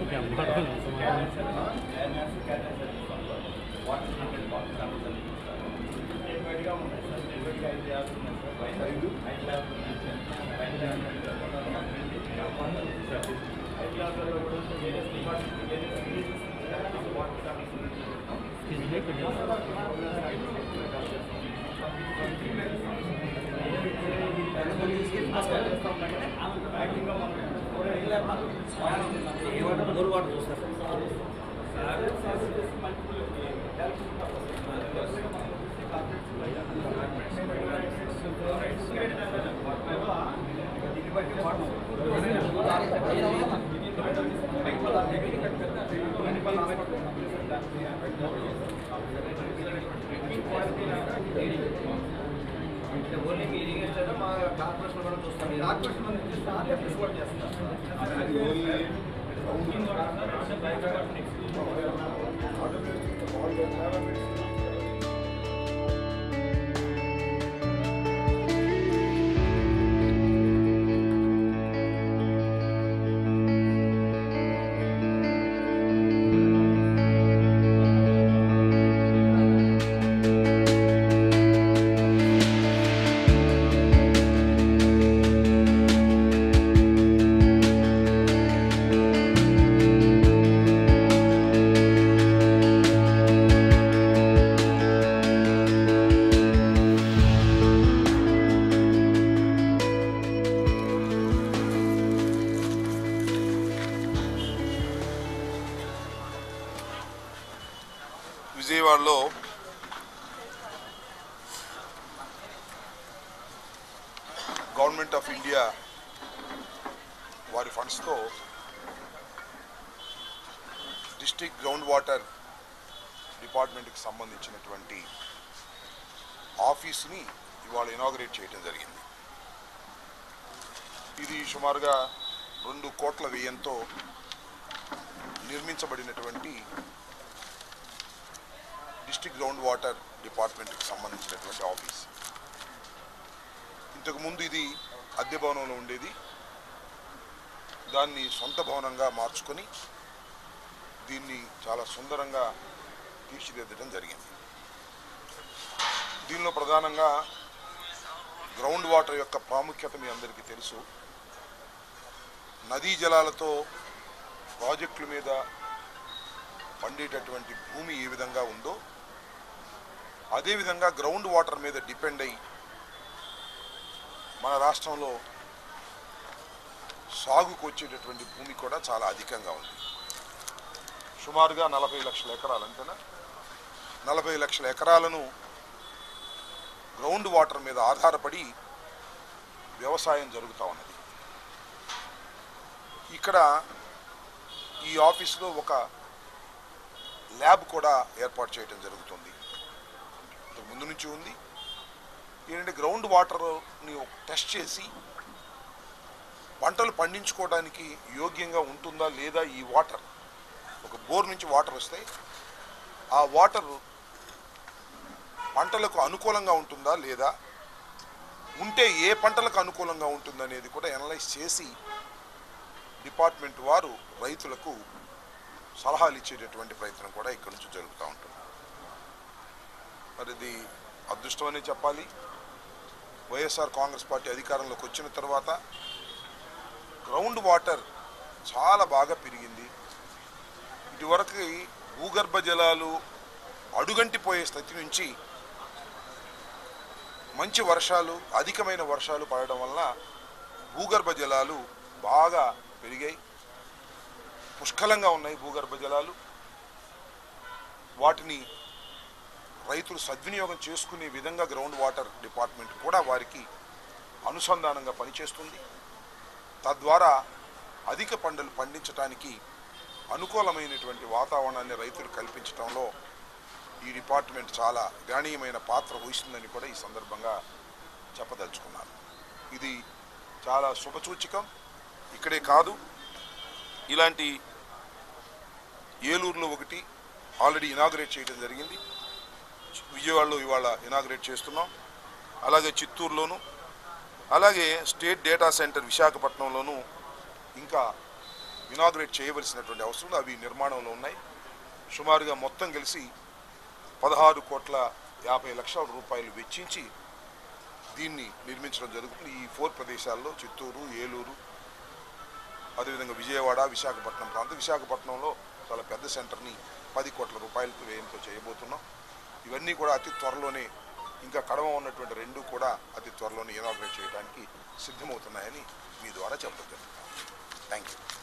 Only మీ irrigation మా corporation కూడా చూస్తాం ఈ కార్పొరేషన్ మంది చూస్తే ఎక్స్పోర్ట్ చేస్తారు విజయవాడలో గవర్నమెంట్ ఆఫ్ ఇండియా వారి ఫండ్స్తో డిస్ట్రిక్ట్ గ్రౌండ్ వాటర్ డిపార్ట్మెంట్కి సంబంధించినటువంటి ఆఫీస్ని ఇవాళ ఇనాగరేట్ చేయడం జరిగింది ఇది సుమారుగా రెండు కోట్ల వ్యయంతో నిర్మించబడినటువంటి డిస్ట్రిక్ట్ గ్రౌండ్ వాటర్ డిపార్ట్మెంట్కి సంబంధించినటువంటి ఆఫీస్ ఇంతకు ముందు ఇది అద్దె భవనంలో ఉండేది దాన్ని సొంత భవనంగా మార్చుకొని దీన్ని చాలా సుందరంగా తీర్చిదిద్దడం జరిగింది దీనిలో ప్రధానంగా గ్రౌండ్ వాటర్ యొక్క ప్రాముఖ్యత మీ అందరికీ తెలుసు నదీ జలాలతో ప్రాజెక్టుల మీద పండేటటువంటి భూమి ఏ విధంగా ఉందో అదేవిధంగా గ్రౌండ్ వాటర్ మీద డిపెండ్ అయి మన రాష్ట్రంలో సాగుకు వచ్చేటటువంటి భూమి కూడా చాలా అధికంగా ఉంది సుమారుగా నలభై లక్షల ఎకరాలు అంతేనా నలభై లక్షల ఎకరాలను గ్రౌండ్ వాటర్ మీద ఆధారపడి వ్యవసాయం జరుగుతూ ఉన్నది ఇక్కడ ఈ ఆఫీసులో ఒక ల్యాబ్ కూడా ఏర్పాటు చేయడం జరుగుతుంది ఇంతకు ముందు నుంచి ఉంది ఏంటంటే గ్రౌండ్ వాటర్ని టెస్ట్ చేసి పంటలు పండించుకోవడానికి యోగ్యంగా ఉంటుందా లేదా ఈ వాటర్ ఒక బోర్ నుంచి వాటర్ వస్తే ఆ వాటర్ పంటలకు అనుకూలంగా ఉంటుందా లేదా ఉంటే ఏ పంటలకు అనుకూలంగా ఉంటుందనేది కూడా అనలైజ్ చేసి డిపార్ట్మెంట్ వారు రైతులకు సలహాలు ఇచ్చేటటువంటి ప్రయత్నం కూడా ఇక్కడి నుంచి జరుగుతూ ఉంటుంది మరి ఇది అదృష్టమనే చెప్పాలి వైఎస్ఆర్ కాంగ్రెస్ పార్టీ అధికారంలోకి వచ్చిన తర్వాత గ్రౌండ్ వాటర్ చాలా బాగా పెరిగింది ఇటువరకు భూగర్భ జలాలు అడుగంటిపోయే స్థితి నుంచి మంచి వర్షాలు అధికమైన వర్షాలు పడడం వలన భూగర్భ జలాలు బాగా పెరిగాయి పుష్కలంగా ఉన్నాయి భూగర్భ జలాలు వాటిని రైతులు సద్వినియోగం చేసుకునే విధంగా గ్రౌండ్ వాటర్ డిపార్ట్మెంట్ కూడా వారికి అనుసంధానంగా పనిచేస్తుంది తద్వారా అధిక పంటలు పండించడానికి అనుకూలమైనటువంటి వాతావరణాన్ని రైతులు కల్పించడంలో ఈ డిపార్ట్మెంట్ చాలా గణనీయమైన పాత్ర వహిస్తుందని కూడా ఈ సందర్భంగా చెప్పదలుచుకున్నాను ఇది చాలా శుభసూచకం ఇక్కడే కాదు ఇలాంటి ఏలూరులో ఒకటి ఆల్రెడీ ఇనాగ్రేట్ చేయడం జరిగింది విజయవాడలో ఇవాళ ఇనాగ్రేట్ చేస్తున్నాం అలాగే చిత్తూరులోను అలాగే స్టేట్ డేటా సెంటర్ విశాఖపట్నంలోను ఇంకా ఇనాగ్రేట్ చేయవలసినటువంటి అవసరం ఉంది. అవి నిర్మాణంలో ఉన్నాయి సుమారుగా మొత్తం కలిసి పదహారు కోట్ల యాభై లక్షల రూపాయలు వెచ్చించి దీన్ని నిర్మించడం జరుగుతుంది ఈ ఫోర్ ప్రదేశాల్లో చిత్తూరు ఏలూరు అదేవిధంగా విజయవాడ విశాఖపట్నం ప్రాంతం విశాఖపట్నంలో చాలా పెద్ద సెంటర్ని పది కోట్ల రూపాయలతో వ్యయంతో చేయబోతున్నాం ఇవన్నీ కూడా అతి త్వరలోనే ఇంకా కడమ ఉన్నటువంటి రెండు కూడా అతి త్వరలోనే ఇనాగ్రేట్ చేయడానికి సిద్ధమవుతున్నాయని మీ ద్వారా చెప్పడం జరుగుతుంది థ్యాంక్ యూ